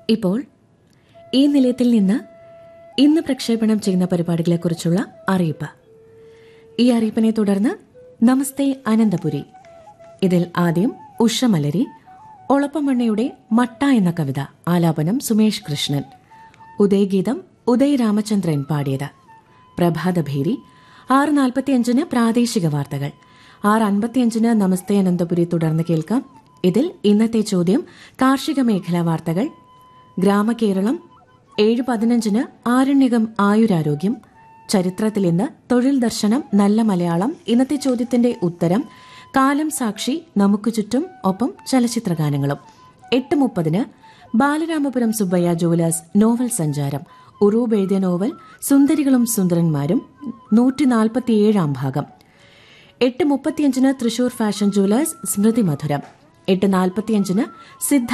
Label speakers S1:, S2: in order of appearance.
S1: ഇപ്പോൾ ഈ നിലയത്തിൽ നിന്ന് ഇന്ന് പ്രക്ഷേപണം ചെയ്യുന്ന പരിപാടികളെക്കുറിച്ചുള്ള അറിയിപ്പ് ഈ അറിയിപ്പിനെ തുടർന്ന് നമസ്തേ അനന്തപുരി ഇതിൽ ആദ്യം ഉഷമലരി ഒളപ്പമണ്ണയുടെ മട്ട എന്ന കവിത ആലാപനം സുമേഷ് കൃഷ്ണൻ ഉദയഗീതം ഉദയ് രാമചന്ദ്രൻ പാടിയത് പ്രഭാതഭേരി ആറ് നാൽപ്പത്തിയഞ്ചിന് പ്രാദേശിക വാർത്തകൾ ആറ് അൻപത്തിയഞ്ചിന് നമസ്തേ അനന്തപുരി തുടർന്ന് കേൾക്കാം ഇതിൽ ഇന്നത്തെ ചോദ്യം കാർഷിക മേഖലാ വാർത്തകൾ ഗ്രാമകേരളം ഏഴ് പതിനഞ്ചിന് ആരണ്യകം ആയുരാരോഗ്യം ചരിത്രത്തിൽ ഇന്ന് തൊഴിൽ ദർശനം നല്ല മലയാളം ഇന്നത്തെ ചോദ്യത്തിന്റെ ഉത്തരം കാലം സാക്ഷി നമുക്ക് ചുറ്റും ഒപ്പം ചലച്ചിത്രഗാനങ്ങളും എട്ട് മുപ്പതിന് ബാലരാമപുരം സുബ്ബയ്യ ജുവലേഴ്സ് നോവൽ സഞ്ചാരം ഉറൂബ് എഴുതിയ നോവൽ സുന്ദരികളും സുന്ദരന്മാരും നൂറ്റി നാൽപ്പത്തിയേഴാം ഭാഗം എട്ട് മുപ്പത്തിയഞ്ചിന് തൃശൂർ ഫാഷൻ ജുവലേഴ്സ് സ്മൃതി മധുരം എട്ട് നാൽപ്പത്തിയഞ്ചിന് സിദ്ധ